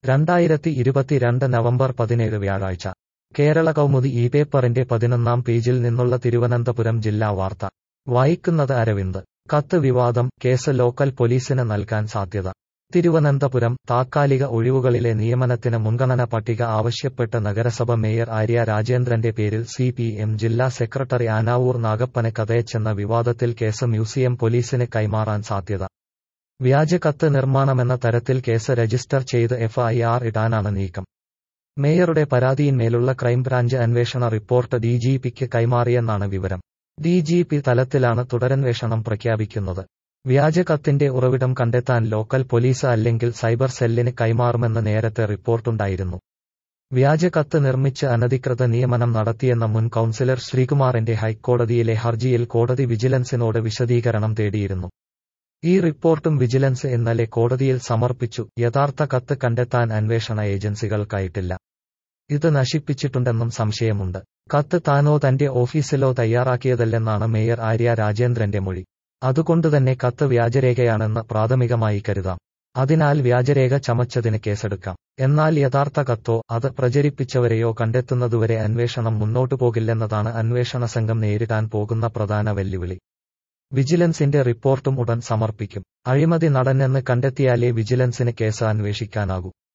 രണ്ടായിരത്തി ഇരുപത്തിരണ്ട് നവംബർ പതിനേഴ് വ്യാഴാഴ്ച കേരള കൗമുദി ഈ പേപ്പറിന്റെ പതിനൊന്നാം പേജിൽ നിന്നുള്ള തിരുവനന്തപുരം ജില്ലാ വാർത്ത വായിക്കുന്നത് അരവിന്ദ് കത്ത് വിവാദം കേസ് ലോക്കൽ പോലീസിന് നൽകാൻ സാധ്യത തിരുവനന്തപുരം താത്കാലിക ഒഴിവുകളിലെ നിയമനത്തിന് മുൻഗണന പട്ടിക ആവശ്യപ്പെട്ട് നഗരസഭ മേയർ ആര്യ രാജേന്ദ്രന്റെ പേരിൽ സി പി എം ജില്ലാ സെക്രട്ടറി ആനാവൂർ നാഗപ്പന് കഥയച്ചെന്ന വിവാദത്തിൽ കേസ് മ്യൂസിയം പോലീസിന് കൈമാറാൻ സാധ്യത വ്യാജ കത്ത് നിർമ്മാണമെന്ന തരത്തിൽ കേസ് രജിസ്റ്റർ ചെയ്ത് എഫ്ഐആർ ഇടാനാണ് നീക്കം മേയറുടെ പരാതിയിന്മേലുള്ള ക്രൈംബ്രാഞ്ച് അന്വേഷണ റിപ്പോർട്ട് ഡിജിപിക്ക് കൈമാറിയെന്നാണ് വിവരം ഡിജിപി തലത്തിലാണ് തുടരന്വേഷണം പ്രഖ്യാപിക്കുന്നത് വ്യാജ കത്തിന്റെ ഉറവിടം കണ്ടെത്താൻ ലോക്കൽ പോലീസ് അല്ലെങ്കിൽ സൈബർ സെല്ലിന് കൈമാറുമെന്ന് നേരത്തെ റിപ്പോർട്ടുണ്ടായിരുന്നു വ്യാജ കത്ത് നിർമ്മിച്ച് അനധികൃത നിയമനം നടത്തിയെന്ന മുൻ കൌൺസിലർ ശ്രീകുമാറിന്റെ ഹൈക്കോടതിയിലെ ഹർജിയിൽ കോടതി വിജിലൻസിനോട് വിശദീകരണം തേടിയിരുന്നു ഈ റിപ്പോർട്ടും വിജിലൻസ് ഇന്നലെ കോടതിയിൽ സമർപ്പിച്ചു യഥാർത്ഥ കത്ത് കണ്ടെത്താൻ അന്വേഷണ ഏജൻസികൾക്കായിട്ടില്ല ഇത് നശിപ്പിച്ചിട്ടുണ്ടെന്നും സംശയമുണ്ട് കത്ത് താനോ തന്റെ ഓഫീസിലോ തയ്യാറാക്കിയതല്ലെന്നാണ് മേയർ ആര്യ രാജേന്ദ്രന്റെ മൊഴി അതുകൊണ്ടുതന്നെ കത്ത് വ്യാജരേഖയാണെന്ന് പ്രാഥമികമായി കരുതാം അതിനാൽ വ്യാജരേഖ ചമച്ചതിന് കേസെടുക്കാം എന്നാൽ യഥാർത്ഥ കത്തോ അത് പ്രചരിപ്പിച്ചവരെയോ കണ്ടെത്തുന്നതുവരെ അന്വേഷണം മുന്നോട്ടു പോകില്ലെന്നതാണ് അന്വേഷണ സംഘം നേരിടാൻ പോകുന്ന പ്രധാന വെല്ലുവിളി വിജിലൻസിന്റെ റിപ്പോർട്ടും ഉടൻ സമർപ്പിക്കും അഴിമതി നടന്നെന്ന് കണ്ടെത്തിയാലേ വിജിലൻസിന് കേസ് അന്വേഷിക്കാനാകൂ